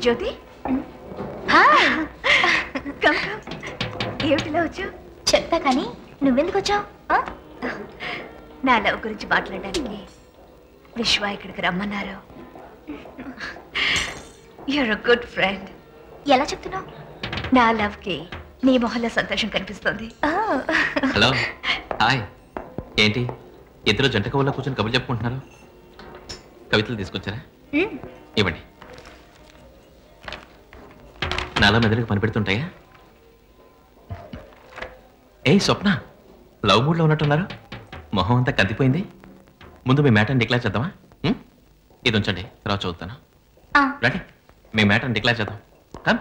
జ్యోతి hi come come ఏమిటిలా వచ్చావు చెప్తా కానీ నువ్వెందుకు వచ్చావు నా లవ్ గురించి మాట్లాడడానికి విశ్వ ఇక్కడికి రమ్మన్నారు యూర్ అ గుడ్ ఫ్రెండ్ ఎలా చెప్తున్నావు నా లవ్ కి నీ మొహంలో సంతోషం కనిపిస్తుంది హలో హాయ్ ఏంటి ఇద్దరు జంట కవుల్లో కూర్చొని కబుర్లు చెప్పుకుంటున్నారు కవితలు తీసుకొచ్చారా ఇవ్వండి నాలో మెదడుకు పనిపెడుతుంటాయా ఏ స్వప్న లవ్ మూడ్లో ఉన్నట్టున్నారు మొహం అంతా కదిపోయింది ముందు మీ మ్యాటర్ని డిక్లేర్ చేద్దామా ఉం? ఇది ఉంచండి తర్వాత చదువుతాను రండి మీ మ్యాటర్ని డిక్లేర్ చేద్దాం come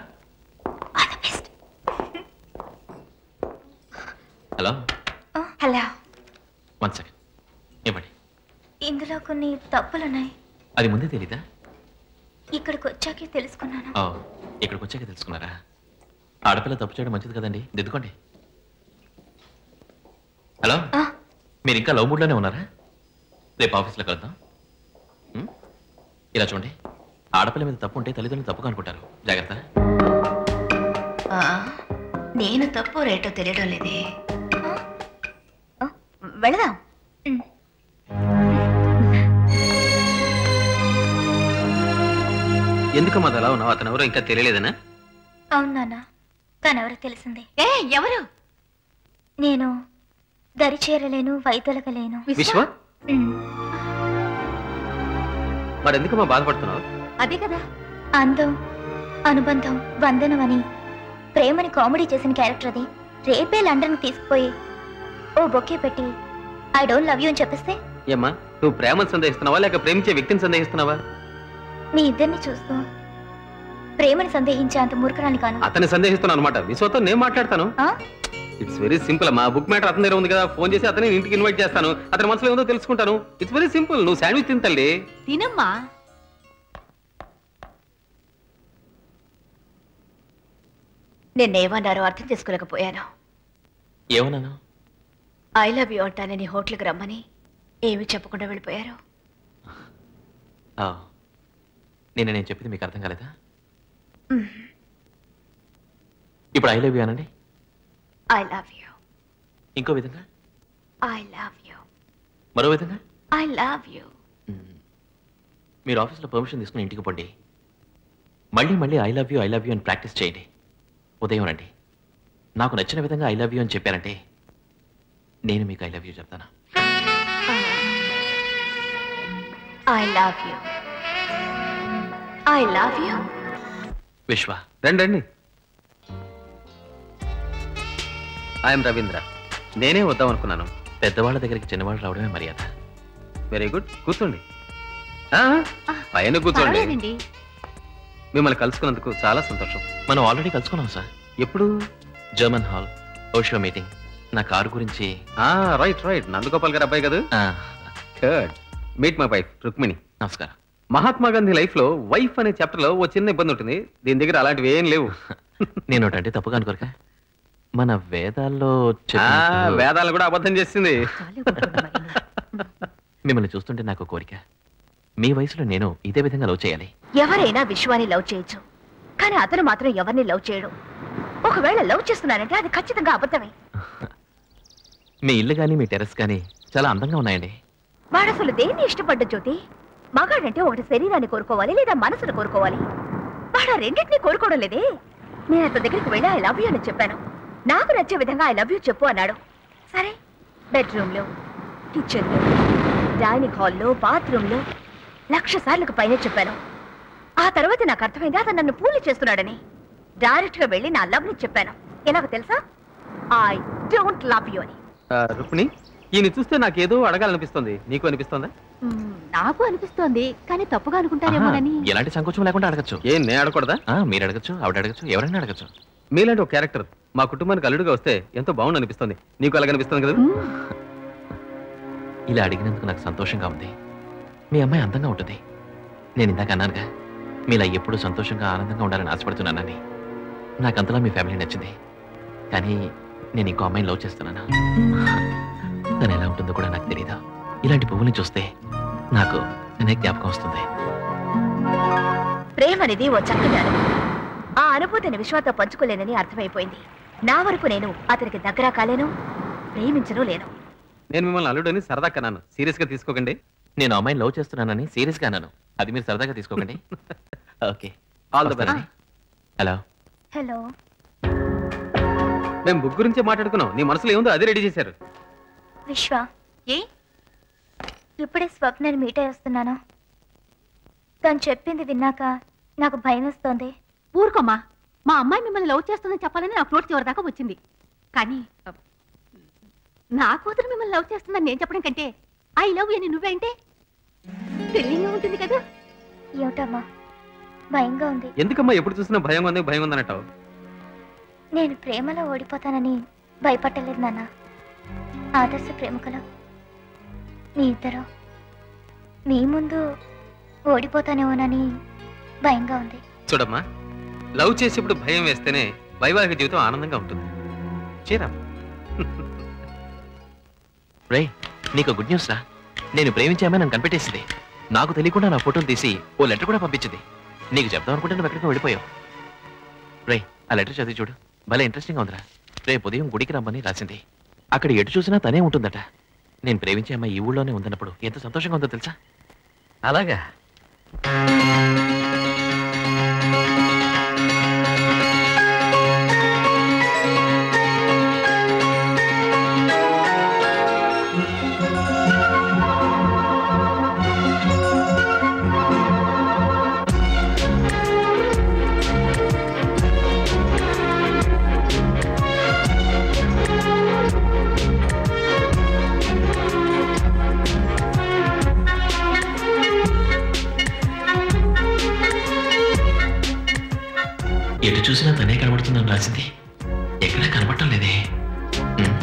hello hello one second ఇవ్వండి ఇందులో కొన్ని తప్పులున్నాయి అది ముందే తెలీదా ఇక్కడికి వచ్చాకే తెలుసుకున్నాను ఓ ఇక్కడికి వచ్చాక తెలుసుకున్నారా ఆడపిల్ల తప్పు చేయడం మంచిది కదండి దిద్దుకోండి హలో మీరు ఇంకా లవ్ మూడ్లోనే ఉన్నారా రేపు ఆఫీస్లో కలుద్దాం ఉం? ఇలా చూడండి ఆడపిల్ల మీద తప్పు ఉంటే తల్లిదండ్రులు తప్పుగా అనుకుంటారు జాగ్రత్త ఆ, నేను తప్పో రేటో తెలియడం లేదే ఆ, వెళదాం ఎందుకమ్మా అది అలా ఉన్నావు అతను ఎవరో ఇంకా తెలియలేదనా అవును నాన్న తనెవరో తెలిసింది ఏ ఎవరు నేను దరి చేరలేను వైదొలగలేను విశ్వ ఉమ్, మరి ఎందుకమ్మా బాధపడుతున్నావు అదే కదా అందం అనుబంధం బంధనం అని ప్రేమని కామెడీ చేసిన క్యారెక్టర్ అది రేపే లండన్ తీసుకుపోయి ఓ బొకే పెట్టి ఐ డోంట్ లవ్ యూ అని చెప్పేస్తే ఏమ్మా నువ్వు ప్రేమను సందేహిస్తున్నావా లేక ప్రేమించే వ్యక్తిని సందేహిస్తున్నావా మీ ఇద్దరిని చూస్తూ ప్రేమని సందేహించే అంత మూర్ఖరాన్ని కాను అతన్ని సందేహిస్తున్నాను అనమాట విశ్వతో నేను మాట్లాడతాను ఆ? ఇట్స్ వెరీ సింపుల్ మా బుక్ మ్యాటర్ అతని దగ్గర ఉంది కదా ఫోన్ చేసి అతని ఇంటికి ఇన్వైట్ చేస్తాను అతని మనసులో ఏదో తెలుసుకుంటాను ఇట్స్ వెరీ సింపుల్ నువ్వు శాండ్విచ్ తింతల్లి తినమ్మా నిన్నేమన్నారో అర్థం చేసుకోలేకపోయాను ఏమన్నాను ఐ లవ్ యూ అంటానని హోటల్కి రమ్మని ఏమీ చెప్పకుండా వెళ్ళిపోయారు ఆ, నిన్న నేను చెప్పింది మీకు అర్థం కాలేదా మ్మ్. ఇప్పుడు ఐ లవ్ యూ అనండి ఐ లవ్ యూ ఇంకో విధంగా ఐ లవ్ యూ మరో విధంగా ఐ లవ్ యూ మీరు ఆఫీస్లో పర్మిషన్ తీసుకుని ఇంటికి పోండి మళ్ళీ మళ్ళీ I love you I love you అని ప్రాక్టీస్ చేయండి ఉదయం రండి నాకు నచ్చిన విధంగా ఐ లవ్ యూ అని చెప్పారంటే నేను మీకు ఐ లవ్ యూ చెప్తాను I love you I love you Vishwa రండి రండి ఐఎమ్ రవీంద్ర నేనే వద్దాం అనుకున్నాను పెద్దవాళ్ళ దగ్గరికి చిన్నవాళ్ళు రావడమే మర్యాద వెరీ గుడ్ కూర్చోండి ఆ, పైన కూర్చోండి పర్వాలేదండి. మిమ్మల్ని కలుసుకున్నందుకు చాలా సంతోషం మనం ఆల్రెడీ కలుసుకున్నాం సార్ ఎప్పుడు జర్మన్ హాల్ ఓషో మీటింగ్ నా కారు గురించి రైట్ రైట్ నందగోపాల్ గారు అబ్బాయి కదా third meet my wife Rukmini నమస్కారం మహాత్మా గాంధీ లైఫ్ లో వైఫ్ అనే చాప్టర్ లో ఓ చిన్న ఇబ్బంది ఉంటుంది దీని దగ్గర అలాంటివి ఏం లేవు నేను ఒకటి అంటే తప్పుగా అనుకోరక మన వేదాల్లో ఆ, చెప్పినట్టు వేదాలు కూడా అబద్ధం చేసింది మిమ్మల్ని చూస్తుంటే నాకు కోరిక మీ వయసులో నేను ఇదే విధంగా లవ్ చేయాలి ఎవరైనా విశ్వాన్ని లవ్ చేయొచ్చు కానీ అతను మాత్రం ఎవరిని లవ్ చేయడు ఒకవేళ లవ్ చేస్తున్నానంటే అది ఖచ్చితంగా అబద్ధమే మీ ఇల్లు కానీ మీ టెర్రస్ కానీ చాలా అందంగా ఉన్నాయండి వాడు అసలు దేన్ని ఇష్టపడ్డ జ్యోతి మగాడంటే ఒకటి శరీరాన్ని కోరుకోవాలి లేదా మనసును కోరుకోవాలి వాడు ఆ రెండింటినీ కోరుకోవడం లేదే నేను అతని దగ్గరికి వెళ్ళి ఐ లవ్ యూ అని చెప్పాను నాకు నచ్చే విధంగా ఐ లవ్ యూ చెప్పు అన్నాడు సరే బెడ్రూమ్లో కిచెన్లో డైనింగ్ హాల్లో బాత్రూంలో లక్ష సార్లకు పైన చెప్పాను ఆ తర్వాత నాకు అర్థమైంది అతను నన్ను పూలు చేస్తున్నాడని డైరెక్ట్ గా వెళ్ళి నా లవ్ ని చెప్పాను ఎలాగో తెలుసా ఐ డోంట్ లవ్ యూ అని ఆ, రుక్మిణి ఈయన చూస్తే నాకేదో అడగాలనిపిస్తుంది నీకు అనిపిస్తుందా నాకు అనిపిస్తోంది కానీ తప్పుగా ఆహా, ఎలాంటి సంకోచం లేకుండా అడగచ్చు ఏం నేను అడగకూడదా మీరు అడగచ్చు ఆవిడ అడగచ్చు ఎవరైనా అడగచ్చు మీలాంటి ఒక క్యారెక్టర్ మా కుటుంబానికి అల్లుడుగా వస్తే ఎంతో బాగుంది అనిపిస్తుంది నీకు అలాగ అనిపిస్తుంది కదా ఇలా అడిగినందుకు నాకు సంతోషంగా ఉంది మీ అమ్మాయి అందంగా ఉంటుంది నేను ఇందాక అన్నానుగా మీలా ఎప్పుడూ సంతోషంగా ఆనందంగా ఉండాలని ఆశపడుతున్నానని నాకు అంతలా మీ ఫ్యామిలీ నచ్చింది కానీ నేను ఇంకో అమ్మాయిని లవ్ చేస్తున్నాను తను ఎలా ఉంటుందో కూడా నాకు తెలియదు ఇలాంటి పువ్వుని చూస్తే నాకు నేనే జ్ఞాపకం వస్తుంది ప్రేమ అనేది ఓ చక్కని అనుభూతి ఆ అనుభూతిని విశ్వాతో పంచుకోలేనని అర్థమైపోయింది నా వరకు నేను అతనికి దగ్గర కాలేను ప్రేమించను లేను నేను మిమ్మల్ని అల్లుడని సరదా కన్నాను సీరియస్ గా తీసుకోకండి నేను అమ్మాయిని లవ్ చేస్తున్నానని సీరియస్గా అన్నాను అది మీరు సరదాగా తీసుకోకండి ఓకే ఆల్ ద వస్తానండి. బెస్ట్ హలో హలో మేము బుక్ గురించే మాట్లాడుకున్నాం నీ మనసులో ఏముందో అదే రెడీ చేశారు విశ్వ ఏ ఇప్పుడే స్వప్నని మీట్ అయి వస్తున్నాను తను చెప్పింది విన్నాక నాకు భయం వస్తుంది ఊరుకోమ్మా మా అమ్మాయి మిమ్మల్ని లవ్ చేస్తుందని చెప్పాలని నాకు నోటి చివరి దాకా వచ్చింది కానీ అ, నా కూతురు మిమ్మల్ని లవ్ చేస్తుందని నేను చెప్పడం కంటే ఐ లవ్ అని నువ్వే అంటే థ్రిల్లింగ్గా ఉంటుంది కదా ఏమిటమ్మా భయంగా ఉంది ఎందుకమ్మా ఎప్పుడు చూసినా భయం ఉంది భయం ఉందన్నట్టావు నేను ప్రేమలో ఓడిపోతానని భయపట్టలేదు నాన్న ఆదర్శ ప్రేమికులు మీ ఇద్దరు మీ ముందు ఓడిపోతానేమోనని భయంగా ఉంది చూడమ్మా లవ్ చేసేప్పుడు భయం వేస్తేనే వైవాహిక జీవితం ఆనందంగా ఉంటుంది చీరా రే నీకు గుడ్ న్యూస్ రా నేను ప్రేమించే అమ్మాయి నన్ను కనిపెట్టేసింది నాకు తెలియకుండా నా ఫోటోని తీసి ఓ లెటర్ కూడా పంపించింది నీకు చెప్దాం అనుకుంటే నువ్వు ఎక్కడికి వెళ్ళిపోయావు రే ఆ లెటర్ చదివి చూడు భలే ఇంట్రెస్టింగ్ ఉందిరా రేపు ఉదయం గుడికి రమ్మని రాసింది అక్కడ ఎటు చూసినా తనే ఉంటుందట నేను ప్రేమించే అమ్మాయి ఈ ఊళ్ళోనే ఉందన్నప్పుడు ఎంత సంతోషంగా ఉందో తెలుసా అలాగా ఎటు చూసినా తనే కనబడుతుందని రాసింది ఎక్కడా కనబడటం లేదే ఉమ్.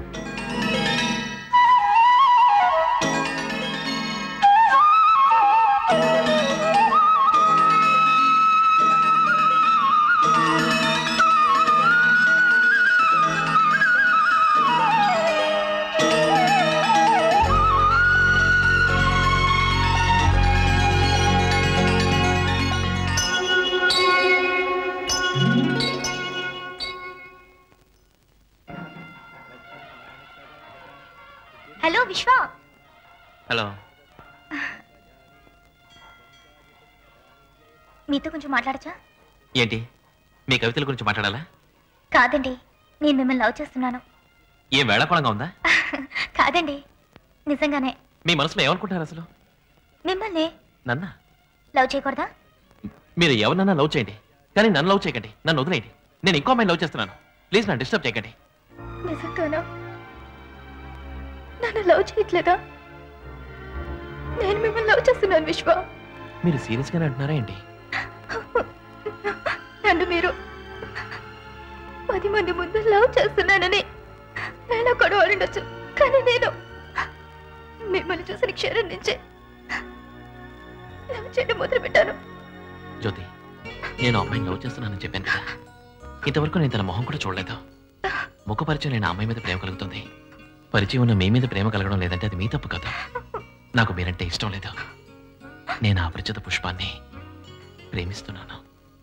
హలో విశ్వ హలో మీతో కొంచెం మాట్లాడచ్చా ఏంటి మీ కవితల గురించి మాట్లాడాలా కాదండి నేను మిమ్మల్ని లవ్ చేస్తున్నాను ఏం వేళకోళంగా ఉందా కాదండి నిజంగానే మీ మనసులో ఏమనుకుంటారు అసలు మిమ్మల్ని నన్నా లవ్ చేయకూడదా మీరు ఎవరినన్నా లవ్ చేయండి కానీ నన్ను లవ్ చేయకండి నన్ను వదిలేయండి నేను ఇంకో అమ్మాయిని లవ్ చేస్తున్నాను ప్లీజ్ నన్ను డిస్టర్బ్ చేయకండి నిజంగానా నన్ను లవ్ చేయట్లేదా నేను మిమ్మల్ని లవ్ చేస్తున్నాను విశ్వ మీరు సీరియస్గానే అంటున్నారా ఏంటి నన్ను మీరు పది మంది ముందు లవ్ చేస్తున్నానని నేను కూడా ఉండొచ్చు కానీ నేను మిమ్మల్ని చూసిన క్షణం నుంచే లవ్ చేయడం మొదలు పెట్టాను జ్యోతి నేను ఆ అమ్మాయిని లవ్ చేస్తున్నానని చెప్పాను కదా ఇంతవరకు నేను తన మొహం కూడా చూడలేదు ముఖ పరిచయం లేని ఆ అమ్మాయి మీద ప్రేమ కలుగుతుంది పరిచయం ఉన్న మీ మీద ప్రేమ కలగడం లేదంటే అది మీ తప్పు కదా నాకు మీరంటే ఇష్టం లేదు నేను ఆ అపరిచిత పుష్పాన్ని ప్రేమిస్తున్నాను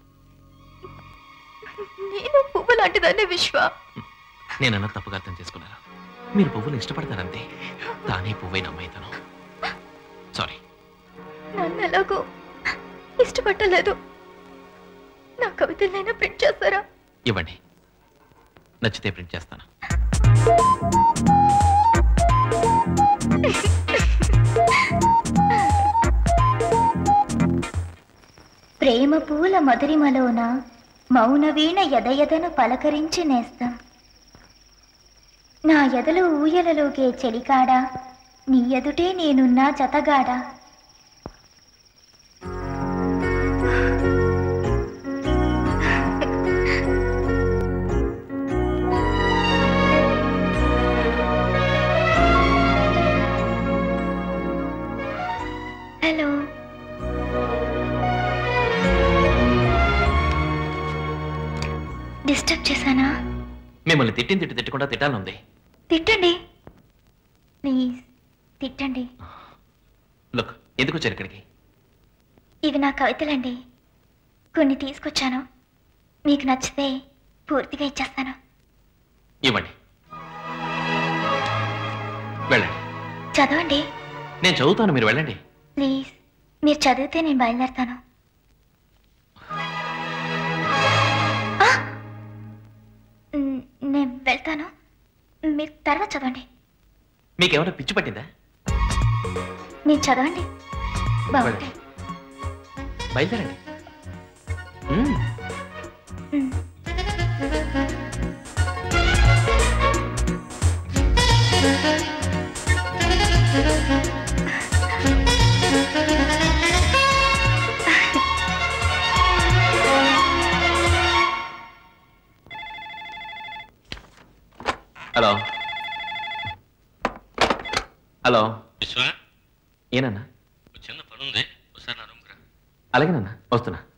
నేను పువ్వు లాంటిదాన్ని విశ్వ నేను అన్నది తప్పుగా అర్థం చేసుకున్నారు మీరు పువ్వులు ఇష్టపడతారంతే తానే పువ్వైన అమ్మాయితను సారీ నన్ను ఎలాగో ఇష్టపట్టలేదు నా కవితలైనా ప్రింట్ చేస్తారా ఇవ్వండి నచ్చితే ప్రింట్ చేస్తాను ప్రేమ పూల మధురిమలోన మౌన వీణ ఎదయదను పలకరించి నేస్తాం నా ఎదలు ఊయలలోగే చెలికాడా నీ ఎదుటే నేనున్నా జతగాడా హలో డిస్టర్బ్ చేశానా మిమ్మల్ని తిట్టిన తిట్టి తిట్టకుండా తిట్టాలనుంది తిట్టండి ప్లీజ్ తిట్టండి లుక్ ఎందుకు వచ్చారు ఇక్కడికి ఇవి నా కవితలండి కొన్ని తీసుకొచ్చాను మీకు నచ్చితే పూర్తిగా ఇచ్చేస్తాను ఇవ్వండి వెళ్ళండి చదవండి నేను చదువుతాను మీరు వెళ్ళండి ప్లీజ్ మీరు చదివితే నేను బయలుదేరుతాను ఆ! మ్, నేను వెళ్తాను మీరు తర్వాత చదవండి మీకేమైనా పిచ్చి పట్టిందా మీరు చదవండి బాగుంటాయి బయలుదేరండి మ్మ్. మ్. హలో హలో విశ్వ ఏనన్నా చిన్న పని ఉంది ఒకసారి నా రూమ్కి రా అలాగేనన్నా వస్తున్నా